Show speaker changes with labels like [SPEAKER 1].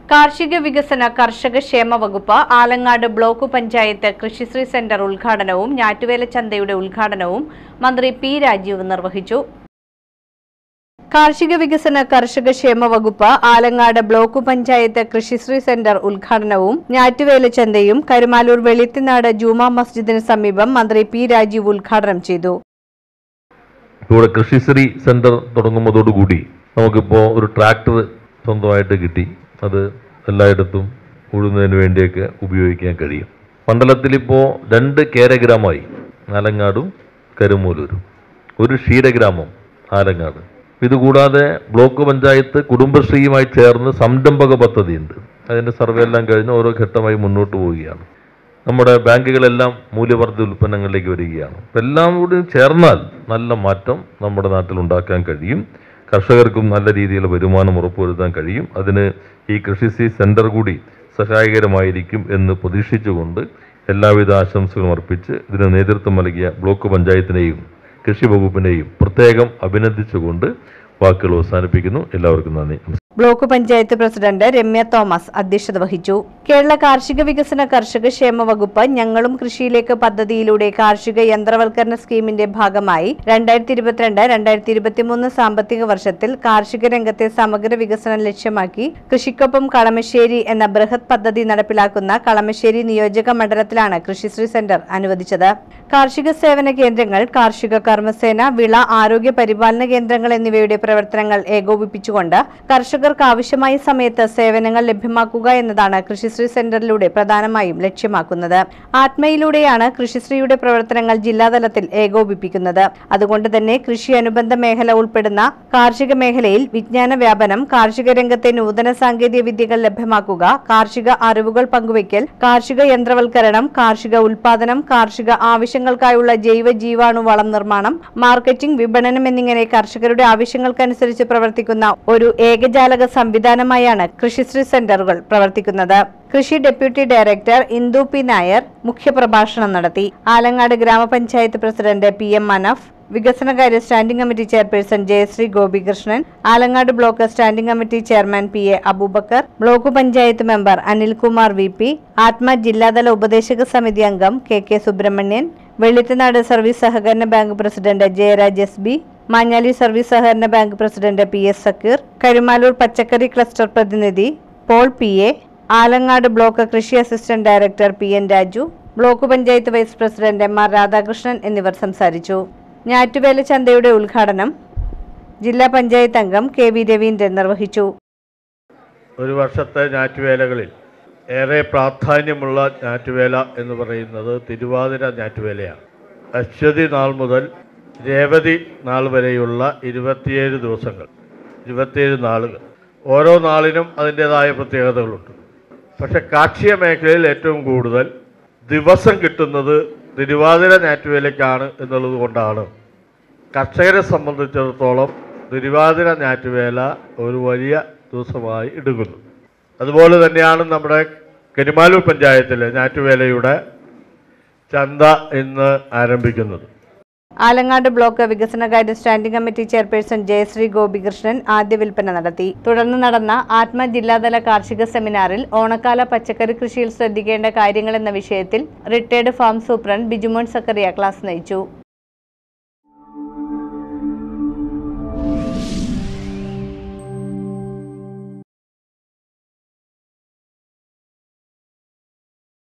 [SPEAKER 1] കാർഷിക വികസന കർഷക ക്ഷേമ വകുപ്പ് ആലങ്ങാട് ബ്ലോക്ക് പഞ്ചായത്ത് കൃഷിശ്രീ സെന്റർ ഉദ്ഘാടനവും ഞാറ്റുവേല ചന്തയുടെ ഉദ്ഘാടനവും മന്ത്രി പി രാജീവ് നിർവഹിച്ചു കാർഷിക വികസന കർഷക ക്ഷേമ വകുപ്പ് ആലങ്ങാട് ബ്ലോക്ക് പഞ്ചായത്ത് കൃഷിശ്രീ സെന്റർ ഉദ്ഘാടനവും ഞാറ്റുവേല ചന്തയും കരുമാലൂർ വെളിത്തിനാട് ജൂമാ മസ്ജിദിന് സമീപം മന്ത്രി പി രാജീവ് ഉദ്ഘാടനം ചെയ്തു
[SPEAKER 2] ഇവിടെ കൃഷിശ്രീ സെന്റർ തുടങ്ങുന്നതോടുകൂടി നമുക്കിപ്പോൾ ഒരു ട്രാക്ടർ സ്വന്തമായിട്ട് കിട്ടി അത് എല്ലായിടത്തും ഉഴുന്നതിന് വേണ്ടിയൊക്കെ ഉപയോഗിക്കാൻ കഴിയും മണ്ഡലത്തിലിപ്പോൾ രണ്ട് കേരഗ്രാമമായി ആലങ്ങാടും കരുമൂലൂരും ഒരു ക്ഷീരഗ്രാമം ആലങ്ങാട് ഇതുകൂടാതെ ബ്ലോക്ക് പഞ്ചായത്ത് കുടുംബശ്രീയുമായി ചേർന്ന് സംരംഭക പദ്ധതിയുണ്ട് അതിൻ്റെ സർവേ എല്ലാം കഴിഞ്ഞ് ഓരോ ഘട്ടമായി മുന്നോട്ട് പോവുകയാണ് നമ്മുടെ ബാങ്കുകളെല്ലാം മൂല്യവർദ്ധിത ഉൽപ്പന്നങ്ങളിലേക്ക് വരികയാണ് അപ്പം എല്ലാം കൂടി ചേർന്നാൽ നല്ല മാറ്റം നമ്മുടെ നാട്ടിൽ ഉണ്ടാക്കാൻ കഴിയും കർഷകർക്കും നല്ല രീതിയിൽ വരുമാനം ഉറപ്പുവരുത്താൻ കഴിയും അതിന് ഈ കൃഷിശ്രീ സെന്റർ കൂടി സഹായകരമായിരിക്കും എന്ന് പ്രതീക്ഷിച്ചുകൊണ്ട് എല്ലാവിധ ആശംസകളും അർപ്പിച്ച് ഇതിന് നേതൃത്വം നൽകിയ ബ്ലോക്ക് പഞ്ചായത്തിനെയും കൃഷി വകുപ്പിനെയും പ്രത്യേകം അഭിനന്ദിച്ചുകൊണ്ട് വാക്കുകൾ അവസാനിപ്പിക്കുന്നു എല്ലാവർക്കും നന്ദി നമസ്കാരം.
[SPEAKER 1] ബ്ലോക്ക് പഞ്ചായത്ത് പ്രസിഡന്റ് രമ്യ തോമസ് അധ്യക്ഷത വഹിച്ചു കേരള കാർഷിക വികസന കർഷക ക്ഷേമ വകുപ്പ് ഞങ്ങളും കൃഷിയിലേക്ക് പദ്ധതിയിലൂടെ കാർഷിക യന്ത്രവൽക്കരണ സ്കീമിന്റെ ഭാഗമായി രണ്ടായിരത്തി ഇരുപത്തിരണ്ട് രണ്ടായിരത്തി ഇരുപത്തിമൂന്ന് സാമ്പത്തിക വർഷത്തിൽ കാർഷിക രംഗത്തെ സമഗ്ര വികസനം ലക്ഷ്യമാക്കി കൃഷിക്കൊപ്പം കളമശ്ശേരി എന്ന ബൃഹത് പദ്ധതി നടപ്പിലാക്കുന്ന കളമശ്ശേരി നിയോജക മണ്ഡലത്തിലാണ് കൃഷിശ്രീ സെന്റർ അനുവദിച്ചത് കാർഷിക സേവന കേന്ദ്രങ്ങൾ കാർഷിക കർമ്മസേന വിള ആരോഗ്യ പരിപാലന കേന്ദ്രങ്ങൾ എന്നിവയുടെ പ്രവർത്തനങ്ങൾ ഏകോപിപ്പിച്ചുകൊണ്ട് കർഷകർക്ക് ആവശ്യമായ സമയത്ത് സേവനങ്ങൾ ലഭ്യമാക്കുക എന്നതാണ് കൃഷിശ്രീ സെന്ററിലൂടെ പ്രധാനമായും ലക്ഷ്യമാക്കുന്നത് ആത്മയിലൂടെയാണ് കൃഷിശ്രീയുടെ പ്രവർത്തനങ്ങൾ ജില്ലാതലത്തിൽ ഏകോപിപ്പിക്കുന്നത് അതുകൊണ്ട് തന്നെ കൃഷി അനുബന്ധ മേഖല ഉൾപ്പെടുന്ന കാർഷിക മേഖലയിൽ വിജ്ഞാന വ്യാപനം കാർഷിക രംഗത്തെ നൂതന സാങ്കേതിക വിദ്യകൾ ലഭ്യമാക്കുക കാർഷിക അറിവുകൾ പങ്കുവയ്ക്കൽ കാർഷിക യന്ത്രവൽക്കരണം കാർഷിക ഉൽപാദനം കാർഷിക ആവശ്യങ്ങൾക്കായുള്ള ജൈവ ജീവാണു വളം നിർമ്മാണം മാർക്കറ്റിംഗ് വിപണനം എന്നിങ്ങനെ കർഷകരുടെ ആവശ്യങ്ങൾക്കനുസരിച്ച് പ്രവർത്തിക്കുന്ന ഒരു ഏകജാലക സംവിധാനമായാണ് കൃഷിശ്രീ സെന്ററുകൾ പ്രവർത്തിക്കുന്നത് കൃഷി deputy director Indu P Nair മുഖ്യപ്രഭാഷണം നടത്തി ആലങ്ങാട് ഗ്രാമപഞ്ചായത്ത് പ്രസിഡന്റ് പി എം മനഫ് വികസനകാര്യ standing committee chairperson Jayasree Gopikrishnan Alangad block standing committee chairman P A Aboobacker block panchayat member Anilkumar V P ആത്മ ജില്ലാതല ഉപദേശക സമിതി അംഗം K K Subrahmanian Vellithanad service സഹകരണ bank president Jayaraj S B Manjali service സഹകരണ bank president P S Sakkeer Karumalloor പച്ചക്കറി ക്ലസ്റ്റർ പ്രതിനിധി Paul P A Alangad block കൃഷി assistant director P N Raju block panchayat vice president M R Radhakrishnan എന്നിവർ സംസാരിച്ചു ഞാറ്റുവേല ചന്തയുടെ ഉദ്ഘാടനം ജില്ലാ പഞ്ചായത്ത് അംഗം കെ വി രവീന്ദ്രൻ നിർവഹിച്ചു
[SPEAKER 3] ഒരു വർഷത്തെ ഞാറ്റുവേലകളിൽ ഏറെ പ്രാധാന്യമുള്ള ഞാറ്റുവേല എന്ന് പറയുന്നത് തിരുവാതിര ഞാറ്റുവേലയാണ് അശ്വതി നാൾ മുതൽ രേവതി നാൾ വരെയുള്ള ഇരുപത്തിയേഴ് ദിവസങ്ങൾ ഇരുപത്തിയേഴ് നാളുകൾ ഓരോ നാളിനും അതിൻ്റേതായ പ്രത്യേകതകളുണ്ട് പക്ഷെ കാർഷിക മേഖലയിൽ ഏറ്റവും കൂടുതൽ ദിവസം കിട്ടുന്നത് തിരുവാതിര ഞാറ്റുവേലയ്ക്കാണ് എന്നുള്ളത് കൊണ്ടാണ് കർഷകരെ സംബന്ധിച്ചിടത്തോളം തിരുവാതിര ഞാറ്റുവേല ഒരു വലിയ ദിവസമായി എടുക്കുന്നു അതുപോലെ തന്നെയാണ് നമ്മുടെ കരിമാലൂർ പഞ്ചായത്തിലെ ഞാറ്റുവേലയുടെ ചന്ത ഇന്ന് ആരംഭിക്കുന്നത്
[SPEAKER 1] ആലങ്ങാട് ബ്ലോക്ക് വികസനകാര്യ standing committee chairperson Jayasree Gopikrishnan ആദ്യ വിൽപ്പന നടത്തി തുടർന്ന് നടന്ന ആത്മ ജില്ലാതല കാർഷിക സെമിനാറിൽ ഓണക്കാല പച്ചക്കറി കൃഷിയിൽ ശ്രദ്ധിക്കേണ്ട കാര്യങ്ങൾ എന്ന വിഷയത്തിൽ retired farm superintendent Bijumon Zachariah class നയിച്ചു